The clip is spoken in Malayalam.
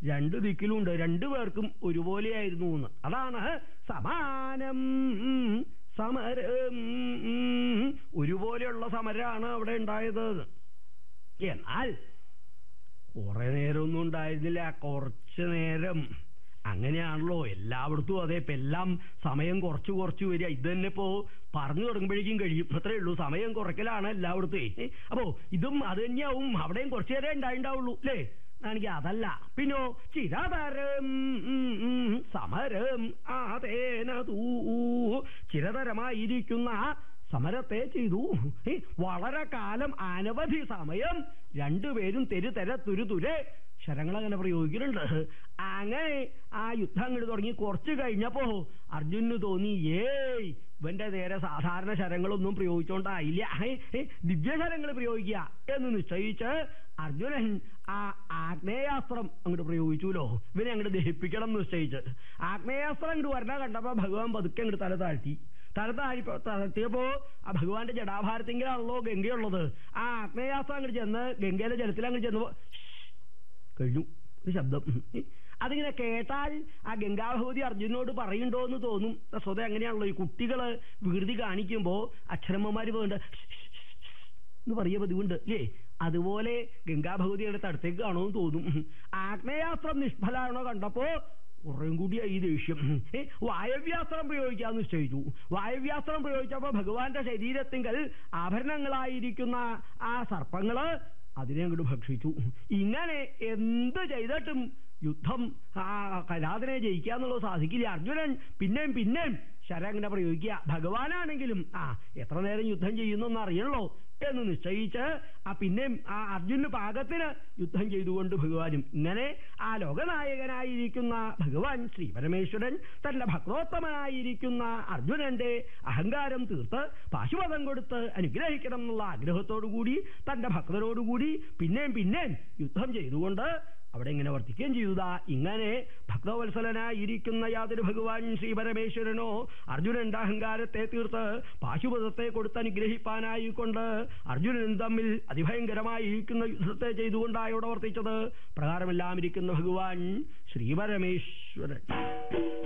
രണ്ട് ദിക്കിലുണ്ട് രണ്ടു പേർക്കും ഒരുപോലെയായിരുന്നു എന്ന് അതാണ് സമാനം സമരം ഒരുപോലെയുള്ള സമരമാണ് അവിടെ ഉണ്ടായത് എന്നാൽ കുറെ നേരമൊന്നും ഉണ്ടായിരുന്നില്ല കുറച്ച് നേരം അങ്ങനെയാണല്ലോ എല്ലായിടത്തും അതെ ഇപ്പൊ എല്ലാം സമയം കുറച്ച് കുറച്ച് വരിക ഇത് തന്നെ ഇപ്പോ പറഞ്ഞു തുടങ്ങുമ്പോഴേക്കും കഴിയും അത്രേ ഉള്ളൂ സമയം കുറയ്ക്കലാണ് എല്ലായിടത്തും അപ്പോ ഇതും അത് തന്നെയാവും അവിടെയും കുറച്ചു നേരം ഉണ്ടായിണ്ടാവുള്ളൂ അല്ലേ ആണെങ്കിൽ അതല്ല പിന്നോ ചിരതരം സമരം അതേനതൂ ചിരതരമായിരിക്കുന്ന സമരത്തെ ചെയ്തു ഏ, വളരെ കാലം അനവധി സമയം രണ്ടുപേരും തെരു തെര തുരു തുരെ ശരങ്ങൾ അങ്ങനെ പ്രയോഗിക്കുന്നുണ്ട് അങ്ങനെ ആ യുദ്ധം അങ്ങോട്ട് തുടങ്ങി കുറച്ച് കഴിഞ്ഞപ്പോ അർജുനന് തോന്നി ഏയ് ഇവന്റെ നേരെ സാധാരണ ശരങ്ങളൊന്നും പ്രയോഗിച്ചോണ്ടായില്ല ഏ, ഏ, ദിവ്യശരങ്ങൾ പ്രയോഗിക്കുക എന്ന് നിശ്ചയിച്ച് അർജുനൻ ആ ആഗ്നേയാസ്ത്രം അങ്ങോട്ട് പ്രയോഗിച്ചുല്ലോ ഇവനെ അങ്ങോട്ട് ദഹിപ്പിക്കണം എന്ന് നിശ്ചയിച്ച് ആഗ്നേയാസ്ത്രം അങ്ങോട്ട് വരണ കണ്ടപ്പോ ഭഗവാൻ പതുക്കെ അങ്ങോട്ട് തല താഴ്ത്തി തല താഴി താഴ്ത്തിയപ്പോ ആ ഭഗവാന്റെ ജടാഭാരത്തിങ്കിലാണല്ലോ ഗംഗയുള്ളത് ആ ആഗ്നേയാസ്ത്രം അങ്ങോട്ട് ചെന്ന് ഗംഗയിലെ ജലത്തിൽ അങ്ങോട്ട് ചെന്നപ്പോ കഴിഞ്ഞു ഒരു ശബ്ദം അതിങ്ങനെ കേട്ടാൽ ആ ഗംഗാഭഗവതി അർജുനോട് പറയുണ്ടോ എന്ന് തോന്നും സ്വതം അങ്ങനെയാണല്ലോ ഈ കുട്ടികള് വികൃതി കാണിക്കുമ്പോ അക്ഷരമ്മമാര് പോകണ്ട എന്ന് പറയ പതിവുണ്ട് അല്ലേ അതുപോലെ ഗംഗാഭഗവതിയുടെ അടുത്തേക്ക് കാണുമെന്ന് തോന്നും ആഗ്നേയാസ്ത്രം നിഷ്ഫലാണോ കണ്ടപ്പോ കുറേം കൂടി ഈ ദേഷ്യം ഏ, വായവ്യാസ്ത്രം പ്രയോഗിക്കാന്ന് നിശ്ചയിച്ചു വായവ്യാസ്ത്രം പ്രയോഗിച്ചപ്പോ ഭഗവാന്റെ ശരീരത്തിങ്കൽ ആഭരണങ്ങളായിരിക്കുന്ന ആ സർപ്പങ്ങള് അതിനെ അങ്ങോട്ട് ഭക്ഷിച്ചു ഇങ്ങനെ എന്ത് ചെയ്തിട്ടും യുദ്ധം ആ കലാതിനെ ജയിക്കാന്നുള്ളത് സാധിക്കില്ല അർജുനൻ പിന്നെയും പിന്നെയും ശരങ്ങനെ പ്രയോഗിക്കുക ഭഗവാനാണെങ്കിലും ആ എത്ര നേരം യുദ്ധം ചെയ്യുന്നെന്ന് അറിയണല്ലോ എന്ന് നിശ്ചയിച്ച് ആ പിന്നെയും ആ അർജുന് പാകത്തിന് യുദ്ധം ചെയ്തുകൊണ്ട് ഭഗവാനും ഇങ്ങനെ ആ ലോകനായകനായിരിക്കുന്ന ഭഗവാൻ ശ്രീ പരമേശ്വരൻ തന്റെ ഭക്തോത്തമനായിരിക്കുന്ന അർജുനന്റെ അഹങ്കാരം തീർത്ത് പാശുപതം കൊടുത്ത് അനുഗ്രഹിക്കണം എന്നുള്ള ആഗ്രഹത്തോടുകൂടി തന്റെ ഭക്തരോടുകൂടി പിന്നെയും പിന്നെയും യുദ്ധം ചെയ്തുകൊണ്ട് അവിടെ ഇങ്ങനെ വർത്തിക്കുകയും ചെയ്തതാ ഇങ്ങനെ ഭക്തവത്സലനായിരിക്കുന്ന യാതൊരു ഭഗവാൻ ശ്രീ പരമേശ്വരനോ അർജുനന്റെ അഹങ്കാരത്തെ തീർത്ത് പാശുപതത്തെ കൊടുത്ത് അനുഗ്രഹിപ്പാനായിക്കൊണ്ട് അർജുനനും തമ്മിൽ അതിഭയങ്കരമായിരിക്കുന്ന യുദ്ധത്തെ ചെയ്തുകൊണ്ടാണ് ഇവിടെ വർത്തിച്ചത് പ്രകാരമെല്ലാം ഇരിക്കുന്ന ഭഗവാൻ ശ്രീ പരമേശ്വരൻ